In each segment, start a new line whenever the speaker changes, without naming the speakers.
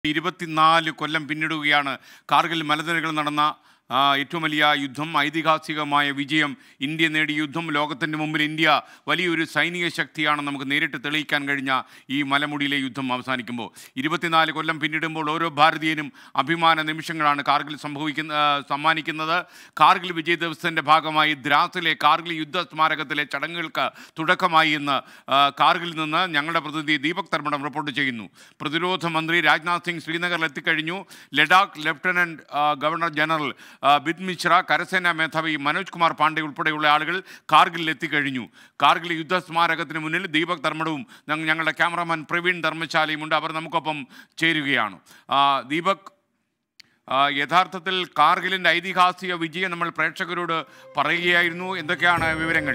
ഇരുപത്തിനാല് കൊല്ലം പിന്നിടുകയാണ് കാർഗിൽ മലനിരകൾ നടന്ന ആ, ഏറ്റവും വലിയ യുദ്ധം ഐതിഹാസികമായ വിജയം ഇന്ത്യ നേടിയ യുദ്ധം ലോകത്തിൻ്റെ മുമ്പിൽ ഇന്ത്യ വലിയൊരു സൈനിക ശക്തിയാണെന്ന് നമുക്ക് നേരിട്ട് തെളിയിക്കാൻ കഴിഞ്ഞ ഈ മലമുടിയിലെ യുദ്ധം അവസാനിക്കുമ്പോൾ ഇരുപത്തിനാല് കൊല്ലം പിന്നിടുമ്പോൾ ഓരോ ഭാരതീയനും അഭിമാന നിമിഷങ്ങളാണ് കാർഗിൽ സംഭവിക്കുന്ന ആ, സമ്മാനിക്കുന്നത് കാർഗിൽ വിജയ് ദിവസത്തിൻ്റെ ഭാഗമായി ദ്രാസിലെ കാർഗിൽ യുദ്ധ സ്മാരകത്തിലെ ചടങ്ങുകൾക്ക് തുടക്കമായി എന്ന് ആ, കാർഗിൽ നിന്ന് ഞങ്ങളുടെ പ്രതിനിധി ദീപക് തർമ്മടം റിപ്പോർട്ട് ചെയ്യുന്നു പ്രതിരോധ മന്ത്രി രാജ്നാഥ് സിംഗ് ശ്രീനഗറിൽ എത്തിക്കഴിഞ്ഞു ലഡാക്ക് ലഫ്റ്റനന്റ് ആ, ഗവർണർ ജനറൽ ആ, ബിദ് മിശ്ര കരസേനാ മേധാവി മനോജ് കുമാർ പാണ്ഡെ ഉൾപ്പെടെയുള്ള ആളുകൾ കാർഗിലിൽ എത്തിക്കഴിഞ്ഞു കാർഗിൽ യുദ്ധ സ്മാരകത്തിന് മുന്നിൽ ദീപക് ധർമ്മടവും ഞങ്ങ- ഞങ്ങളുടെ ക്യാമറാമാൻ പ്രവീൺ ധർമ്മശാലയും ഉണ്ട് അവർ നമുക്കൊപ്പം ചേരുകയാണ് ആ, ദീപക് ആ, യഥാർത്ഥത്തിൽ കാർഗിലിൻ്റെ ഐതിഹാസിക വിജയം നമ്മൾ പ്രേക്ഷകരോട് പറയുകയായിരുന്നു എന്തൊക്കെയാണ് വിവരങ്ങൾ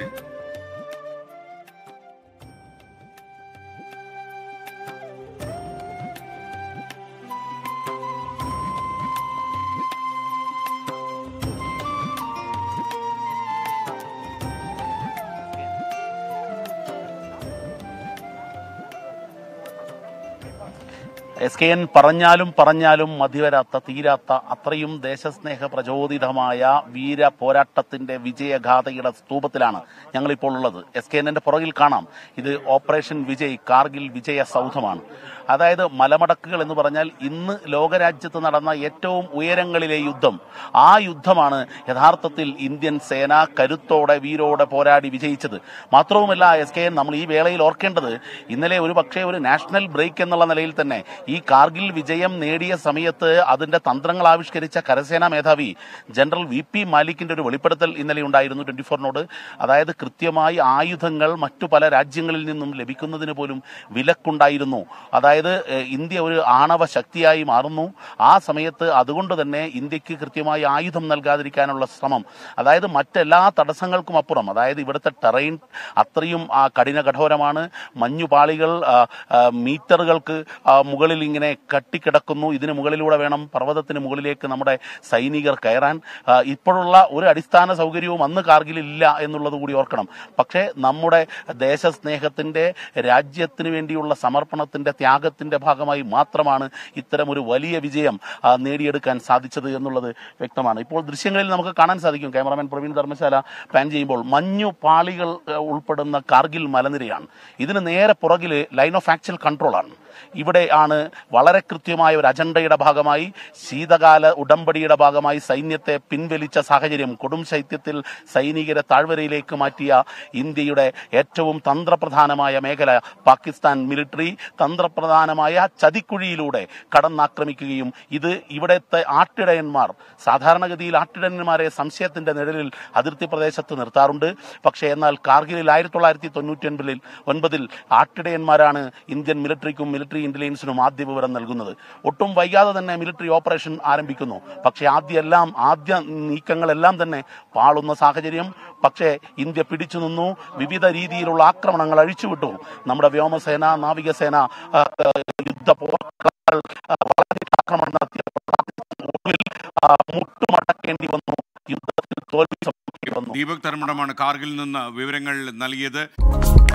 എസ് കെ എൻ പറഞ്ഞാലും പറഞ്ഞാലും മതിവരാത്ത തീരാത്ത അത്രയും ദേശസ്നേഹ പ്രചോദിതമായ വീര പോരാട്ടത്തിന്റെ വിജയഗാഥയുടെ സ്തൂപത്തിലാണ് ഞങ്ങളിപ്പോൾ ഉള്ളത് എസ് കെ എന്നിന്റെ പുറകിൽ കാണാം ഇത് ഓപ്പറേഷൻ വിജയ് കാർഗിൽ വിജയ സൗധമാണ് അതായത് മലമടക്കുകൾ എന്ന് പറഞ്ഞാൽ ഇന്ന് ലോകരാജ്യത്ത് നടന്ന ഏറ്റവും ഉയരങ്ങളിലെ യുദ്ധം ആ യുദ്ധമാണ് യഥാർത്ഥത്തിൽ ഇന്ത്യൻ സേന കരുത്തോടെ വീരോടെ പോരാടി വിജയിച്ചത് മാത്രവുമല്ല എസ് കെ എൻ നമ്മൾ ഈ വേളയിൽ ഓർക്കേണ്ടത് ഇന്നലെ ഒരു പക്ഷേ ഒരു നാഷണൽ ബ്രേക്ക് എന്നുള്ള നിലയിൽ തന്നെ ഈ കാർഗിൽ വിജയം നേടിയ സമയത്ത് അതിന്റെ തന്ത്രങ്ങൾ ആവിഷ്കരിച്ച കരസേനാ മേധാവി ജനറൽ വി പി മാലിക്കിന്റെ ഒരു വെളിപ്പെടുത്തൽ ഇന്നലെ ഉണ്ടായിരുന്നു ട്വന്റി ഫോറിനോട് അതായത് കൃത്യമായി ആയുധങ്ങൾ മറ്റു പല രാജ്യങ്ങളിൽ നിന്നും ലഭിക്കുന്നതിന് പോലും വിലക്കുണ്ടായിരുന്നു അതായത് ഏഹ്, ഇന്ത്യ ഒരു ആണവ ശക്തിയായി മാറുന്നു ആ സമയത്ത് അതുകൊണ്ട് തന്നെ ഇന്ത്യക്ക് കൃത്യമായി ആയുധം നൽകാതിരിക്കാനുള്ള ശ്രമം അതായത് മറ്റെല്ലാ തടസ്സങ്ങൾക്കും അപ്പുറം അതായത് ഇവിടുത്തെ ടെറൈൻ അത്രയും ആ, കഠിന കഠോരമാണ് മഞ്ഞുപാളികൾ ആ, ആ, മീറ്ററുകൾക്ക് ആ, മുകളിൽ ഇങ്ങനെ കട്ടിക്കിടക്കുന്നു ഇതിന് മുകളിലൂടെ വേണം പർവ്വതത്തിന് മുകളിലേക്ക് നമ്മുടെ സൈനികർ കയറാൻ ആ, ഇപ്പോഴുള്ള ഒരു അടിസ്ഥാന സൗകര്യവും അന്ന് കാർഗിലിൽ ഇല്ല എന്നുള്ളത് കൂടി ഓർക്കണം പക്ഷേ നമ്മുടെ ദേശസ്നേഹത്തിന്റെ രാജ്യത്തിന് വേണ്ടിയുള്ള സമർപ്പണത്തിന്റെ ത്യാഗത്തിന്റെ ഭാഗമായി മാത്രമാണ് ഇത്തരം ഒരു വലിയ വിജയം ആ, നേടിയെടുക്കാൻ സാധിച്ചത് എന്നുള്ളത് വ്യക്തമാണ് ഇപ്പോൾ ദൃശ്യങ്ങളിൽ നമുക്ക് കാണാൻ സാധിക്കും ക്യാമറാമാൻ പ്രവീൺ ധർമ്മശാല പാൻ ചെയ്യുമ്പോൾ മഞ്ഞു പാളികൾ ആ, ഉൾപ്പെടുന്ന കാർഗിൽ മലനിരയാണ് ഇതിന് നേരെ പുറകിൽ ലൈൻ ഓഫ് ആക്ച്വൽ കൺട്രോൾ ആണ് ഇവിടെ ആണ് വളരെ കൃത്യമായ ഒരു അജണ്ടയുടെ ഭാഗമായി ശീതകാല ഉടമ്പടിയുടെ ഭാഗമായി സൈന്യത്തെ പിൻവലിച്ച സാഹചര്യം കൊടും ശൈത്യത്തിൽ സൈനികരെ താഴ്വരയിലേക്ക് മാറ്റിയ ഇന്ത്യയുടെ ഏറ്റവും തന്ത്രപ്രധാനമായ മേഖല പാകിസ്ഥാൻ മിലിറ്ററി തന്ത്രപ്രധാനമായ ചതിക്കുഴിയിലൂടെ കടന്നാക്രമിക്കുകയും ഇത് ഇവിടുത്തെ ആട്ടിടയന്മാർ സാധാരണഗതിയിൽ ആട്ടിടയന്മാരെ സംശയത്തിന്റെ നിഴലിൽ അതിർത്തി പ്രദേശത്ത് നിർത്താറുണ്ട് പക്ഷേ എന്നാൽ കാർഗിലിൽ ആയിരത്തി തൊള്ളായിരത്തി തൊണ്ണൂറ്റി ഒൻപതിൽ ഒൻപതിൽ ആട്ടിടയന്മാരാണ് ഇന്ത്യൻ മിലിറ്ററിക്കും മിലിറ്ററി ഇന്റലിജൻസിനും ആദ്യ വിവരം നൽകുന്നത് ഒട്ടും വൈകാതെ തന്നെ മിലിറ്ററി ഓപ്പറേഷൻ ആരംഭിക്കുന്നു പക്ഷേ ആദ്യമെല്ലാം ആദ്യ നീക്കങ്ങളെല്ലാം തന്നെ പാളുന്ന സാഹചര്യം പക്ഷേ ഇന്ത്യ പിടിച്ചു നിന്നു വിവിധ രീതിയിലുള്ള ആക്രമണങ്ങൾ അഴിച്ചുവിട്ടു നമ്മുടെ വ്യോമസേന നാവികസേന ആ, ആ, യുദ്ധ പോർക്കളങ്ങൾ ആ, വളരെ ആക്രമണം നടത്തിയപ്പോൾ ഒടുവിൽ ആ, മുട്ടുമടക്കേണ്ടി വന്നു യുദ്ധത്തിൽ തോൽവി സംഭവിക്കേണ്ടി വന്നു
ദീപക് ധർമ്മടമാണ് കാർഗിൽ നിന്ന് വിവരങ്ങൾ നൽകിയത്